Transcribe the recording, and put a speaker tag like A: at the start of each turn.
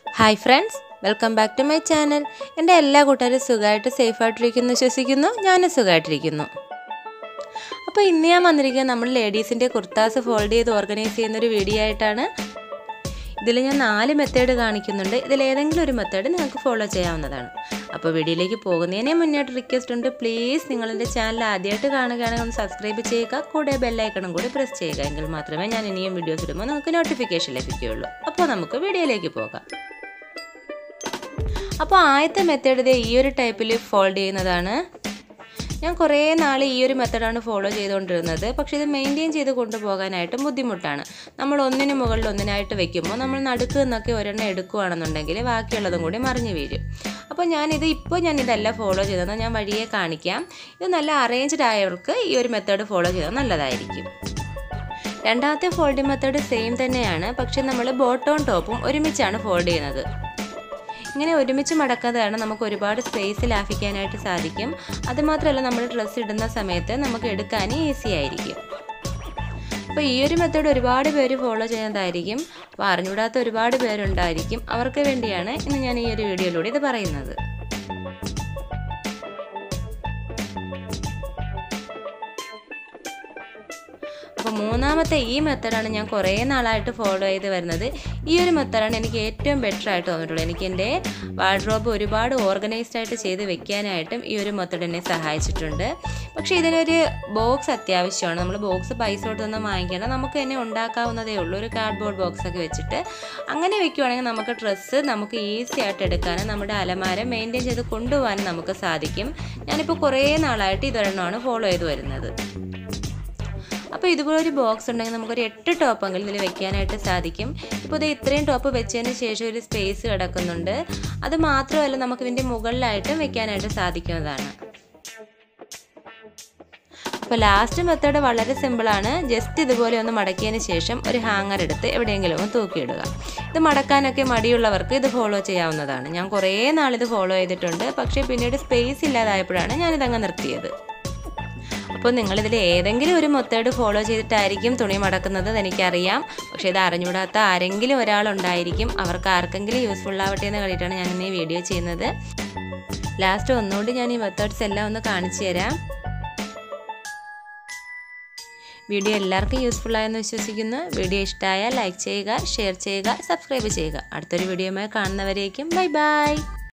A: hi friends welcome back to my channel എൻ്റെ എല്ലാ കൂട്ടുകാരും സുഖമായിട്ട് സേഫായിട്ടിരിക്കുന്നു വിശ്വസിക്കുന്നു ഞാനും സുഖമായിട്ടിരിക്കുന്നു അപ്പോൾ ഇന്ന് ഞാൻ വന്നിരിക്കുന്നത് നമ്മൾ ലേഡീസിൻ്റെ കുർത്താസ് ഫോൾഡ് ചെയ്ത് ഓർഗനൈസ് ചെയ്യുന്നൊരു വീഡിയോ ആയിട്ടാണ് ഇതിൽ ഞാൻ നാല് മെത്തേഡ് കാണിക്കുന്നുണ്ട് ഇതിലേതെങ്കിലും ഒരു മെത്തേഡ് നിങ്ങൾക്ക് ഫോളോ ചെയ്യാവുന്നതാണ് അപ്പോൾ വീഡിയോയിലേക്ക് പോകുന്നതിനെ മുന്നേറ്റ് റിക്വസ്റ്റ് ഉണ്ട് പ്ലീസ് നിങ്ങളെൻ്റെ ചാനൽ ആദ്യമായിട്ട് കാണുകയാണെങ്കിൽ ഒന്ന് സബ്സ്ക്രൈബ് ചെയ്യുക കൂടെ ബെല്ലൈക്കണും കൂടി പ്രസ് ചെയ്യുക എങ്കിൽ മാത്രമേ ഞാൻ ഇനിയും വീഡിയോസ് ഇടുമ്പോൾ നിങ്ങൾക്ക് നോട്ടിഫിക്കേഷൻ ലഭിക്കുകയുള്ളൂ അപ്പോൾ നമുക്ക് വീഡിയോയിലേക്ക് പോകാം അപ്പോൾ ആദ്യത്തെ മെത്തേഡ് ഇത് ഈ ഒരു ടൈപ്പിൽ ഫോൾഡ് ചെയ്യുന്നതാണ് ഞാൻ കുറേ നാൾ ഈ ഒരു മെത്തഡാണ് ഫോളോ ചെയ്തുകൊണ്ടിരുന്നത് പക്ഷേ ഇത് മെയിൻറ്റെയിൻ ചെയ്ത് കൊണ്ടുപോകാനായിട്ട് ബുദ്ധിമുട്ടാണ് നമ്മൾ ഒന്നിന് മുകളിൽ ഒന്നിനായിട്ട് വെക്കുമ്പോൾ നമ്മൾ നടുക്ക് നിന്നൊക്കെ ഒരെണ്ണം എടുക്കുകയാണെന്നുണ്ടെങ്കിൽ ബാക്കിയുള്ളതും കൂടി മറിഞ്ഞു വീഴും അപ്പോൾ ഞാനിത് ഇപ്പോൾ ഞാൻ ഇതല്ല ഫോളോ ചെയ്തത് ഞാൻ വഴിയെ കാണിക്കാം ഇത് നല്ല അറേഞ്ച്ഡ് ആയവർക്ക് ഈ ഒരു മെത്തേഡ് ഫോളോ ചെയ്താൽ നല്ലതായിരിക്കും രണ്ടാമത്തെ ഫോൾഡിംഗ് മെത്തേഡ് സെയിം തന്നെയാണ് പക്ഷേ നമ്മൾ ബോട്ടവും ടോപ്പും ഒരുമിച്ചാണ് ഫോൾഡ് ചെയ്യുന്നത് ഇങ്ങനെ ഒരുമിച്ച് മടക്കാതാണ് നമുക്ക് ഒരുപാട് സ്പേസ് ലാഭിക്കാനായിട്ട് സാധിക്കും അതുമാത്രമല്ല നമ്മൾ ഡ്രസ്സ് ഇടുന്ന സമയത്ത് നമുക്ക് എടുക്കാൻ ഈസി ആയിരിക്കും അപ്പോൾ ഈ ഒരു മെത്തേഡ് ഒരുപാട് പേര് ഫോളോ ചെയ്യുന്നതായിരിക്കും അപ്പോൾ അറിഞ്ഞൂടാത്ത ഒരുപാട് പേരുണ്ടായിരിക്കും അവർക്ക് വേണ്ടിയാണ് ഇന്ന് ഞാൻ ഈ ഒരു വീഡിയോയിലൂടെ ഇത് പറയുന്നത് അപ്പോൾ മൂന്നാമത്തെ ഈ മെത്തഡാണ് ഞാൻ കുറേ നാളായിട്ട് ഫോളോ ചെയ്ത് വരുന്നത് ഈ ഒരു മെത്തഡാണ് എനിക്ക് ഏറ്റവും ബെറ്റർ ആയിട്ട് തോന്നിയിട്ടുള്ളത് എനിക്ക് എൻ്റെ വാർഡ്രോബ് ഒരുപാട് ഓർഗനൈസ്ഡ് ആയിട്ട് ചെയ്ത് വെക്കാനായിട്ടും ഈ ഒരു മെത്തഡ് എന്നെ സഹായിച്ചിട്ടുണ്ട് പക്ഷേ ഇതിനൊരു ബോക്സ് അത്യാവശ്യമാണ് നമ്മൾ ബോക്സ് പൈസ കൊടുത്തൊന്നും വാങ്ങിക്കേണ്ട നമുക്ക് തന്നെ ഉണ്ടാക്കാവുന്നതേ ഉള്ളൂ ഒരു കാർഡ്ബോർഡ് ബോക്സ് ഒക്കെ വെച്ചിട്ട് അങ്ങനെ വെക്കുവാണെങ്കിൽ നമുക്ക് ഡ്രസ്സ് നമുക്ക് ഈസി ആയിട്ട് എടുക്കാനും നമ്മുടെ അലമാര മെയിൻറ്റെയിൻ ചെയ്ത് കൊണ്ടുപോകാനും നമുക്ക് സാധിക്കും ഞാനിപ്പോൾ കുറേ നാളായിട്ട് ഇതൊരെണ്ണമാണ് ഫോളോ ചെയ്ത് വരുന്നത് അപ്പോൾ ഇതുപോലെ ഒരു ബോക്സ് ഉണ്ടെങ്കിൽ നമുക്കൊരു എട്ട് ടോപ്പെങ്കിലും ഇതിൽ വെക്കാനായിട്ട് സാധിക്കും ഇപ്പോൾ ഇത് ഇത്രയും ടോപ്പ് വെച്ചതിന് ശേഷം ഒരു സ്പേസ് കിടക്കുന്നുണ്ട് അത് മാത്രമല്ല നമുക്ക് ഇതിൻ്റെ മുകളിലായിട്ടും വെക്കാനായിട്ട് സാധിക്കുന്നതാണ് അപ്പോൾ ലാസ്റ്റ് മെത്തേഡ് വളരെ സിമ്പിളാണ് ജസ്റ്റ് ഇതുപോലെ ഒന്ന് മടക്കിയതിന് ശേഷം ഒരു ഹാങ്ങർ എടുത്ത് എവിടെയെങ്കിലും ഒന്ന് തൂക്കിയിടുക ഇത് മടക്കാനൊക്കെ മടിയുള്ളവർക്ക് ഇത് ഫോളോ ചെയ്യാവുന്നതാണ് ഞാൻ കുറേ നാളിത് ഫോളോ ചെയ്തിട്ടുണ്ട് പക്ഷേ പിന്നീട് സ്പേസ് ഇല്ലാതായപ്പോഴാണ് ഞാനിതങ്ങ് നിർത്തിയത് അപ്പോൾ നിങ്ങളിതിൽ ഏതെങ്കിലും ഒരു മെത്തേഡ് ഫോളോ ചെയ്തിട്ടായിരിക്കും തുണി മടക്കുന്നത് എനിക്കറിയാം പക്ഷേ ഇത് അറിഞ്ഞുകൂടാത്ത ആരെങ്കിലും ഒരാളുണ്ടായിരിക്കും അവർക്ക് ആർക്കെങ്കിലും യൂസ്ഫുൾ ആവട്ടെ എന്ന് കണ്ടിട്ടാണ് ഞാൻ ഇന്ന് ഈ വീഡിയോ ചെയ്യുന്നത് ലാസ്റ്റ് ഒന്നുകൂടി ഞാൻ ഈ മെത്തേഡ്സ് എല്ലാം ഒന്ന് കാണിച്ചു തരാം വീഡിയോ എല്ലാവർക്കും യൂസ്ഫുൾ ആയെന്ന് വിശ്വസിക്കുന്നു വീഡിയോ ഇഷ്ടമായാൽ ലൈക്ക് ചെയ്യുക ഷെയർ ചെയ്യുക സബ്സ്ക്രൈബ് ചെയ്യുക അടുത്തൊരു വീഡിയോയുമായി കാണുന്നവരേക്കും ബൈ ബൈ